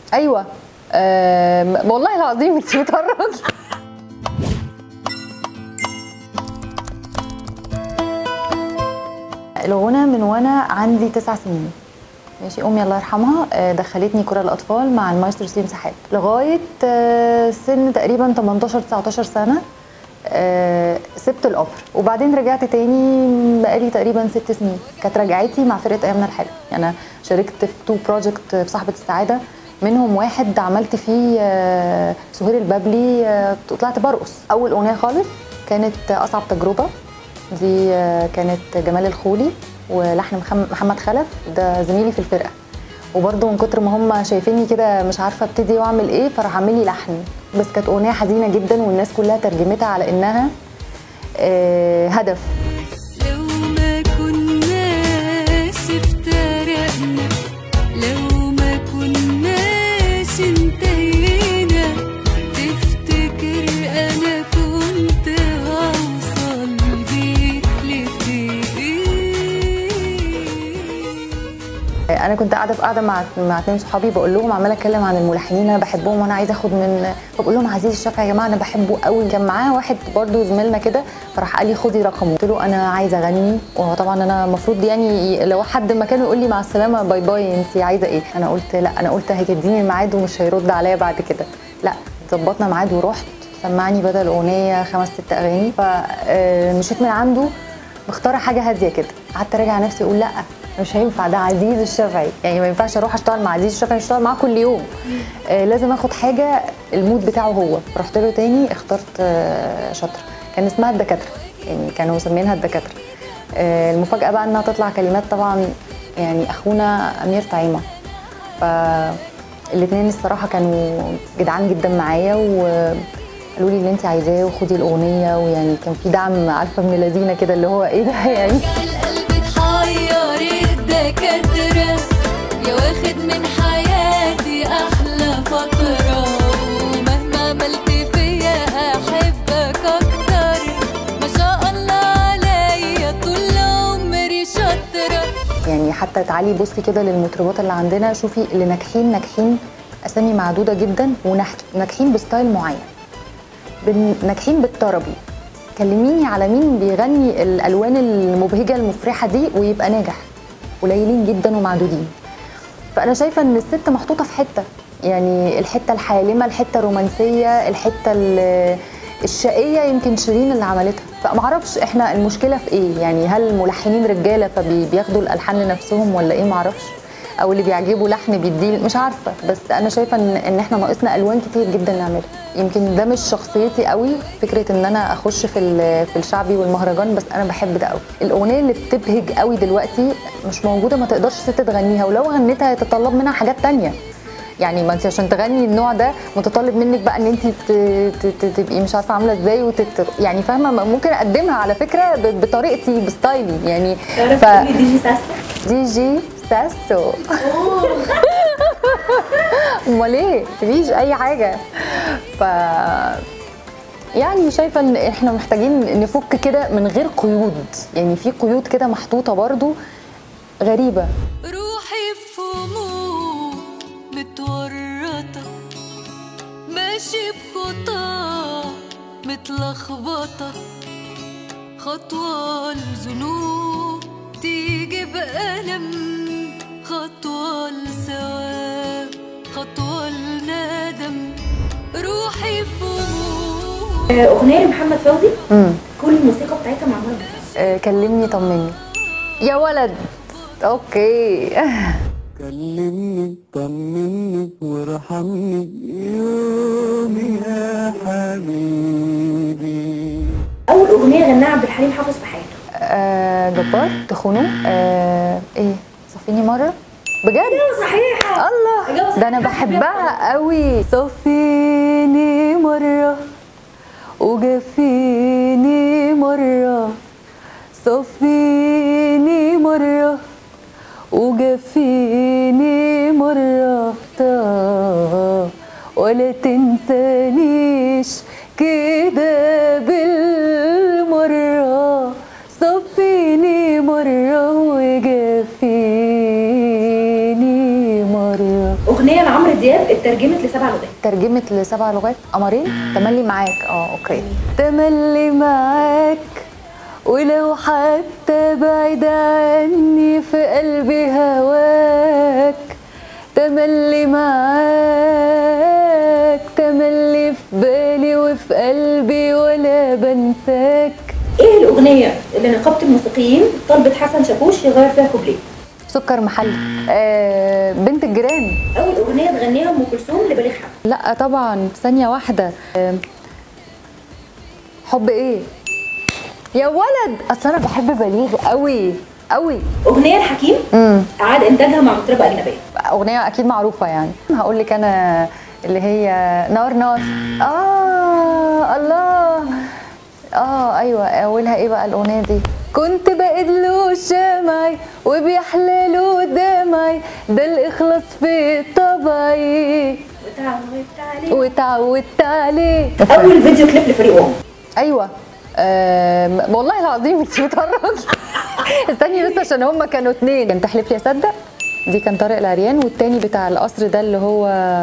ايوه آه والله العظيم انت بتهرجي الغنى من وانا عندي تسع سنين ماشي امي الله يرحمها آه، دخلتني كره الاطفال مع المايسترو سيم سحاب لغايه آه، سن تقريبا 18 19 سنه آه، سبت الاوبرا وبعدين رجعت تاني بقالي تقريبا ست سنين كانت رجعتي مع فرقه ايامنا الحلوه يعني انا شاركت في تو بروجكت في صاحبه السعاده منهم واحد عملت فيه آه، سهير البابلي آه، طلعت برقص اول اغنيه خالص كانت اصعب تجربه دي آه، كانت جمال الخولي ولحن مخم- محمد خلف ده زميلي في الفرقه وبرضه من كتر ما هم شايفيني كده مش عارفه ابتدي واعمل ايه فراح عامل لي لحن بس كانت اغنيه حزينه جدا والناس كلها ترجمتها على انها آه، هدف لو ما كناش افترقنا لو ما كناش انتهينا تفتكر انا كنت هوصل بيك لفين انا كنت قاعده في قاعده مع مع اتنين صحابي بقول لهم عماله اتكلم عن الملحنين انا بحبهم وانا عايزه اخد من فبقول لهم عزيز الشافعي يا جماعه انا بحبه قوي كان معاه واحد برضو زميلنا كده فراح قال لي خدي رقمه قلت له انا عايزه اغني وطبعا انا المفروض يعني لو حد مكانه يقول لي مع السلامه باي باي انت عايزه ايه انا قلت لا انا قلت هيديني الميعاد ومش هيرد عليا بعد كده لا ظبطنا ميعاد ورحت سمعني بدل اغنيه خمس ست اغاني فمشيت من عنده مختاره حاجه هاديه كده قعدت اراجع نفسي اقول لا مش هينفع ده عزيز الشافعي يعني ما ينفعش اروح اشتغل مع عزيز الشافعي اشتغل معاه كل يوم آه لازم اخد حاجه المود بتاعه هو رحت له تاني اخترت آه شاطر كان اسمها الدكاتره يعني كانوا مسمينها الدكاتره آه المفاجاه بقى انها تطلع كلمات طبعا يعني اخونا امير طعيمه فالاثنين الصراحه كانوا جدعان جدا معايا وقالوا لي اللي انت عايزاه وخدي الاغنيه ويعني كان في دعم عارفه من اللذينه كده اللي هو ايه ده يعني القلب تحير الدكاترة يا واخد من حياتي أحلى فترة ومهما عملت فيا أحبك أكتر ما شاء الله عليا طول عمري شاطرة يعني حتى تعالي بصي كده للمطربات اللي عندنا شوفي اللي ناجحين ناجحين اسامي معدوده جدا وناجحين بستايل معين بن- ناجحين بالطربي كلميني على مين بيغني الالوان المبهجه المفرحه دي ويبقى ناجح قليلين جدا ومعدودين فانا شايفه ان الست محطوطه في حته يعني الحته الحالمه الحته الرومانسيه الحته ال- الشقيه يمكن شيرين اللي عملتها فمعرفش احنا المشكله في ايه يعني هل الملحنين رجاله فبياخدوا الالحان لنفسهم ولا ايه معرفش او اللي بيعجبه لحن بيديه مش عارفه بس انا شايفه ان ان احنا ناقصنا الوان كتير جدا نعملها يمكن ده مش شخصيتي قوي فكره ان انا اخش في ال- في الشعبي والمهرجان بس انا بحب ده قوي الاغنيه اللي بتبهج قوي دلوقتي مش موجوده ما تقدرش ست تغنيها ولو غنيتها يتطلب منها حاجات تانية يعني ما انت عشان تغني النوع ده متطلب منك بقى ان انت ت- ت- ت- تبقي مش عارفه عامله ازاي وتت... يعني فاهمه ممكن اقدمها على فكره ب- بطريقتي بستايلي يعني تعرف تقولي دي جي ساسا دي جي ساسو امال ايه مفيش اي حاجه ف يعني شايفه ان احنا محتاجين نفك كده من غير قيود يعني في قيود كده محطوطه برضو غريبه روحي في هموم متورطة ماشي بخطى متلخبطة خطوة لذنوب تيجي بألم خطوة لثواب خطوة لندم روحي في هموم اغنيه لمحمد فوزي امم كل الموسيقى بتاعتها معموله بالفن آه كلمني طمني يا ولد اوكي كلمني طمني وارحمني يومي يا حبيبي اول اغنيه غناها عبد الحليم حافظ في حياته آه جبار تخونوا آه ايه صفيني مره بجد صحيحه الله إجابة ده انا صحيحة. بحبها قوي صفيني مره وجفيني مره صفيني مره وجفيني مرة تا ولا تنسانيش كده بالمرة صفيني مرة وجفيني مرة اغنيه لعمرو دياب دياب اترجمت لسبع لغات ترجمت لسبع لغات قمرين تملي معاك اه اوكي تملي معاك ولو حتى بعيد عني في قلبي هواك تملي معاك تملي في بالي وفي قلبي ولا بنساك ايه الاغنيه اللي نقابه الموسيقيين طلبت حسن شاكوش يغير فيها كوبليه سكر محلي آه بنت الجيران اول اغنيه تغنيها ام كلثوم لبليغ حمد لا طبعا ثانية واحدة آم، حب ايه؟ يا ولد اصل انا بحب بليغ قوي قوي اغنيه الحكيم امم اعاد انتاجها مع مطربه اجنبيه اغنية اكيد معروفة يعني هقول لك انا اللي هي نار نار اه الله اه ايوه اولها ايه بقى الاغنية دي كنت بقيد له شمعي وبيحلى له دمعي ده الاخلاص في طبعي وتعودت عليه واتعودت عليه اول فيديو كليب لفريق ام ايوه آم، والله العظيم انت بتهرجي استني بس عشان هما كانوا اتنين كان تحلف لي اصدق دي كان طارق العريان والتاني بتاع القصر ده اللي هو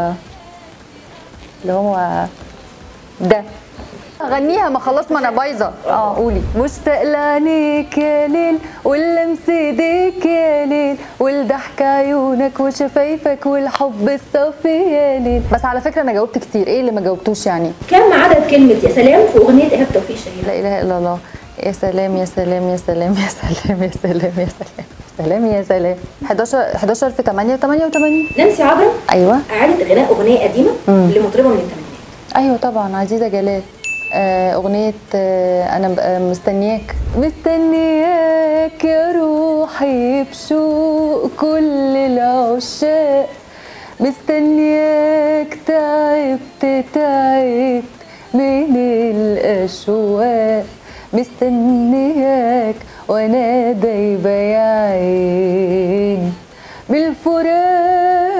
اللي هو ده غنيها ما خلاص ما انا بايظه اه قولي مشتاق لعينيك يا ليل واللمس ايديك يا ليل والضحك عيونك وشفايفك والحب الصافي يا ليل بس على فكره انا جاوبت كتير ايه اللي ما جاوبتوش يعني كم عدد كلمه يا سلام في اغنيه ايهاب توفيق الشهيره لا اله الا الله يا سلام يا سلام يا سلام يا سلام يا سلام يا سلام سلام يا سلام 11 11 في 8 88 نانسي عجرم ايوه اعادت غناء اغنيه قديمه لمطربه من الثمانينات ايوه طبعا عزيزه جلال آه، أغنية آه، أنا بقى مستنياك مستنياك يا روحي بشوق كل العشاق مستنياك تعبت تعبت من الأشواق مستنياك وأنا دايبة يا عين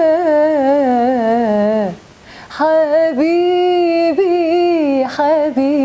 بالفراق حبيبي حبيبي